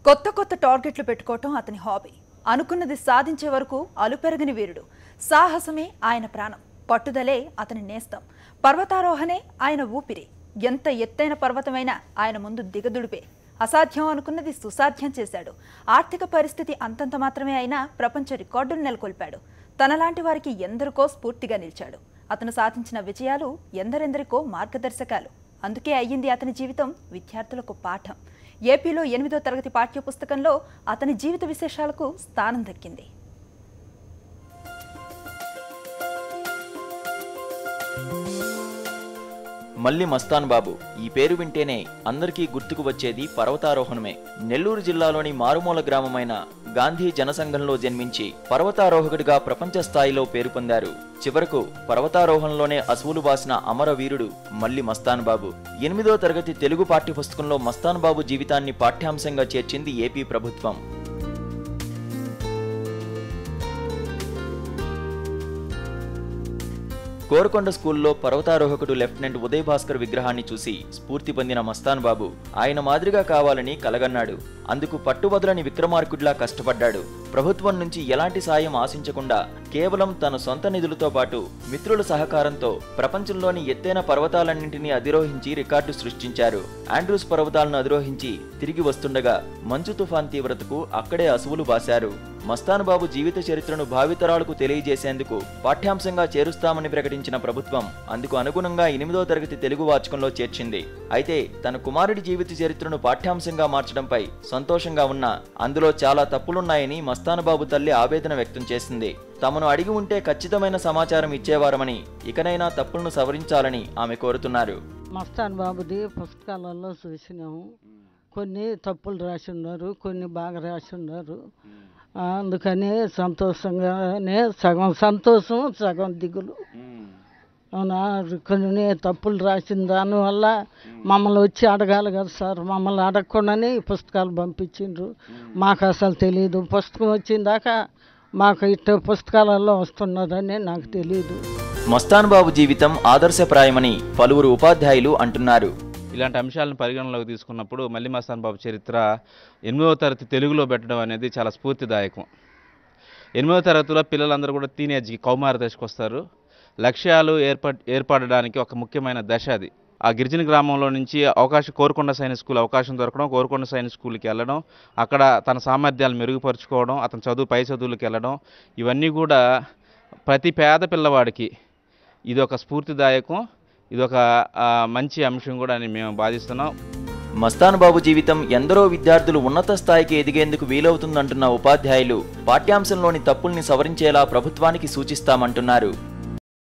కొత్త కొత్త టార్గెట్లు పెట్టుకోవటం అతని హాబీ అనుకున్నది సాధించే వరకు అలుపెరగని వీరుడు సాహసమే ఆయన ప్రాణం పట్టుదలే అతని నేస్తం పర్వతారోహణే ఆయన ఊపిరి ఎంత ఎత్తైన పర్వతమైనా ఆయన ముందు దిగదుడిపే అసాధ్యం అనుకున్నది సుసాధ్యం చేశాడు ఆర్థిక పరిస్థితి అంతంత మాత్రమే అయినా ప్రపంచ రికార్డులు నెలకొల్పాడు తనలాంటి వారికి ఎందరికో స్ఫూర్తిగా నిలిచాడు అతను సాధించిన విజయాలు ఎందరెందరికో మార్గదర్శకాలు అందుకే అయ్యింది అతని జీవితం విద్యార్థులకు పాఠం ఏపీలో ఎనిమిదో తరగతి పాఠ్యపుస్తకంలో అతని జీవిత విశేషాలకు స్థానం దక్కింది మల్లి మస్తాన్ బాబు ఈ పేరు వింటేనే అందరికీ గుర్తుకు వచ్చేది పర్వతారోహణమే నెల్లూరు జిల్లాలోని మారుమూల గ్రామమైన గాంధీ జనసంఘంలో జన్మించి పర్వతారోహకుడిగా ప్రపంచ స్థాయిలో పేరు పొందారు చివరకు పర్వతారోహణలోనే అసువులు బాసిన అమరవీరుడు మల్లి మస్తాన్ బాబు ఎనిమిదో తరగతి తెలుగు పాఠ్యపుస్తకంలో మస్తాన్ బాబు జీవితాన్ని పాఠ్యాంశంగా చేర్చింది ఏపీ ప్రభుత్వం కోరకొండ స్కూల్లో పర్వతారోహకుడు లెఫ్టినెంట్ ఉదయ్ భాస్కర్ విగ్రహాన్ని చూసి స్ఫూర్తి పొందిన మస్తాన్ బాబు ఆయన మాదిరిగా కావాలని కలగన్నాడు అందుకు పట్టుబదులని విక్రమార్కుడిలా కష్టపడ్డాడు ప్రభుత్వం నుంచి ఎలాంటి సాయం ఆశించకుండా కేవలం తన సొంత నిధులతో పాటు మిత్రుల సహకారంతో ప్రపంచంలోని ఎత్తైన పర్వతాలన్నింటినీ అధిరోహించి రికార్డు సృష్టించారు ఆండ్రూస్ పర్వతాలను అధిరోహించి తిరిగి వస్తుండగా మంచు తుఫాన్ తీవ్రతకు అక్కడే అసువులు బాశారు మస్తాన్ బాబు జీవిత చరిత్రను భావితరాలకు తెలియజేసేందుకు పాఠ్యాంశంగా చేరుస్తామని ప్రకటించిన ప్రభుత్వం అందుకు అనుగుణంగా ఎనిమిదో తరగతి తెలుగు వాచకంలో చేర్చింది అయితే తన కుమారుడి జీవిత చరిత్రను పాఠ్యాంశంగా మార్చడంపై సంతోషంగా ఉన్నా అందులో చాలా తప్పులున్నాయని మస్తాన్ బాబు తల్లి ఆవేదన వ్యక్తం చేసింది తమను అడిగి ఉంటే ఖచ్చితమైన సమాచారం ఇచ్చేవారమని ఇకనైనా తప్పులను సవరించాలని ఆమె కోరుతున్నారు మస్తాన్ బాబుది పుస్తకాలలో చూసినాము కొన్ని తప్పులు రాసి ఉన్నారు కొన్ని బాగా రాసి ఉన్నారు ఆ, అందుకని సంతోషంగానే సగం సంతోషం సగం దిగులు అవునా కొన్ని తప్పులు రాసిన దానివల్ల మమ్మల్ని వచ్చి అడగాలి కదా సార్ మమ్మల్ని అడగకుండానే ఈ పుస్తకాలు పంపించిండ్రు మాకు అసలు తెలియదు పుస్తకం వచ్చిందాక మాకు ఇట్ట పుస్తకాలలో వస్తున్నదని నాకు తెలియదు మస్తాన్ బాబు జీవితం ఆదర్శప్రాయమని పలువురు ఉపాధ్యాయులు అంటున్నారు ఇలాంటి అంశాలను పరిగణలోకి తీసుకున్నప్పుడు మల్లి మస్తాన్ బాబు చరిత్ర ఎనిమిదవ తరగతి తెలుగులో పెట్టడం అనేది చాలా స్ఫూర్తిదాయకం ఎనిమిదవ తరగతిలో పిల్లలందరూ కూడా టీనేజ్కి కౌమార దశకు వస్తారు లక్ష్యాలు ఏర్ప ఏర్పడడానికి ఒక ముఖ్యమైన దశ అది ఆ గిరిజన గ్రామంలో నుంచి అవకాశం కోరుకొండ సైనిక్ స్కూల్ అవకాశం దొరకడం కోరుకొండ సైనిక్ స్కూల్కి వెళ్ళడం అక్కడ తన సామర్థ్యాలు మెరుగుపరుచుకోవడం అతని చదువు పై చదువులకు వెళ్ళడం ఇవన్నీ కూడా ప్రతి పేద పిల్లవాడికి ఇది ఒక స్ఫూర్తిదాయకం ఇది ఒక ఆ, మంచి అంశం కూడా అని మేము భావిస్తున్నాం మస్తాన్ బాబు జీవితం ఎందరో విద్యార్థులు ఉన్నత స్థాయికి ఎదిగేందుకు వీలవుతుందంటున్న ఉపాధ్యాయులు పాఠ్యాంశంలోని తప్పుల్ని సవరించేలా ప్రభుత్వానికి సూచిస్తామంటున్నారు